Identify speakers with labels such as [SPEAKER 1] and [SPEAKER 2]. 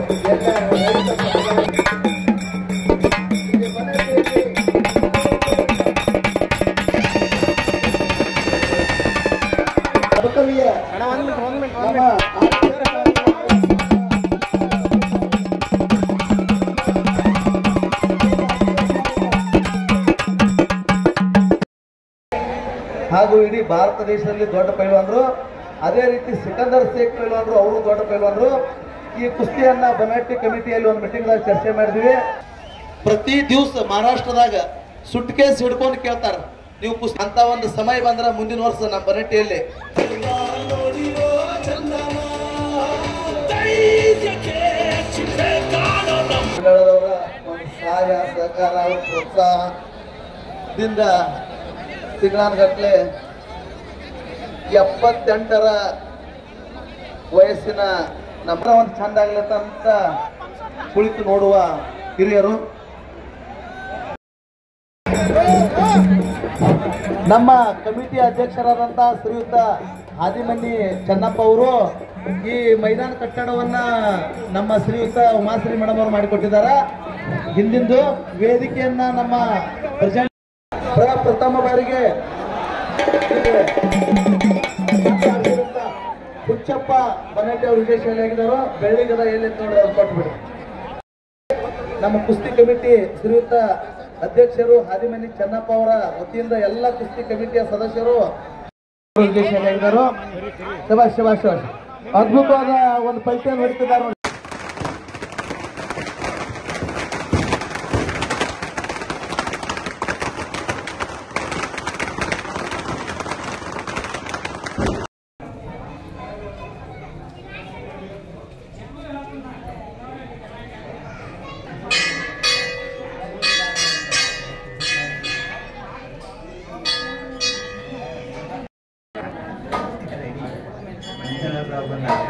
[SPEAKER 1] ಬಕವಿಯ
[SPEAKER 2] ಅಣ್ಣ ಒಂದ್ ಮಿನಿಟ್ ಒಂದ್ ಮಿನಿಟ್ ಒಂದ್
[SPEAKER 1] ನಮ್ಮ ಹಾಗೂ ಇಡೀ ಭಾರತ ದೇಶದಲ್ಲಿ ದೊಡ್ಡ ಪೈಲ್ವಾನರು ಅದೇ ರೀತಿ ಸಿಕಂದರ್ ಶೇಖ್ ಪೈಲ್ವಾನರು ಅವರು ದೊಡ್ಡ ಪೈಲ್ವಾನರು ಈ ಕುಸ್ತಿಯನ್ನ ಬನಾಟಿ ಕಮಿಟಿಯಲ್ಲಿ ಒಂದು ಮೀಟಿಂಗ್ದಾಗ ಚರ್ಚೆ ಮಾಡಿದ್ವಿ ಪ್ರತಿ ದಿವಸ ಮಹಾರಾಷ್ಟ್ರದಾಗ ಸುಟ್ಕೇಸ್ ಹಿಡ್ಕೊಂಡು ಕೇಳ್ತಾರ ನೀವು ಕುಸ್ತಿ ಅಂತ ಒಂದು ಸಮಯ ಬಂದ್ರ ಮುಂದಿನ ವರ್ಷ ನಮ್ಮ ಬನಟ್ಟಿಯಲ್ಲಿ ಮಂಡಳದವರ ಒಂದು ಸಹಾಯ ಸಹಕಾರ ಅವ್ರ ಪ್ರೋತ್ಸಾಹದಿಂದ ತಿಂಗಳಾನ್ಗಟ್ಲೆ ಎಪ್ಪತ್ತೆಂಟರ ವಯಸ್ಸಿನ ನಮ್ಮ ಒಂದು ಚಂದ ಆಗ್ಲತ್ತಂತ ಕುಳಿತು ನೋಡುವ ಹಿರಿಯರು ನಮ್ಮ ಕಮಿಟಿ ಅಧ್ಯಕ್ಷರಾದಂಥ ಶ್ರೀಯುತ ಆದಿಮನಿ ಚೆನ್ನಪ್ಪ ಅವರು ಈ ಮೈದಾನ ಕಟ್ಟಡವನ್ನ ನಮ್ಮ ಶ್ರೀಯುತ ಉಮಾಶ್ರೀ ಮೇಡಮ್ ಅವರು ಮಾಡಿಕೊಟ್ಟಿದ್ದಾರ ಹಿಂದಿಂದು ವೇದಿಕೆಯನ್ನ ನಮ್ಮ ಪ್ರೆಸೆಂಟ್ ಪ್ರಥಮ ಬಾರಿಗೆ ಹುಚ್ಚಪ್ಪ ಬನ್ನಟ್ಟಿ ಅವರು ವಿಶೇಷವಾಗಿದ್ದರು ಬೆಳ್ಳಿಗದ ಎಲ್ಲಿ ಅಂತ ನೋಡಿ ಅವ್ರು ಕೊಟ್ಬಿಡಿ ನಮ್ಮ ಕುಸ್ತಿ ಕಮಿಟಿ ಶ್ರೀಯುತ ಅಧ್ಯಕ್ಷರು ಹಾದಿಮನಿ ಚೆನ್ನಪ್ಪ ಅವರ ವತಿಯಿಂದ ಎಲ್ಲ ಕುಸ್ತಿ ಕಮಿಟಿಯ ಸದಸ್ಯರು ವಿಶೇಷವಾಗಿದ್ದರು ಶಬಾಷ್ ಶಬಾಷ್ ಶಬಾಷ್ ಅದ್ಭುತವಾದ ಒಂದು ಪೈಟಿಯನ್ನು ಹೊಡಿತಿದ್ದಾರೆ ನೋಡಿ.
[SPEAKER 3] ಮಂಜುನಾಥ ಬಂದ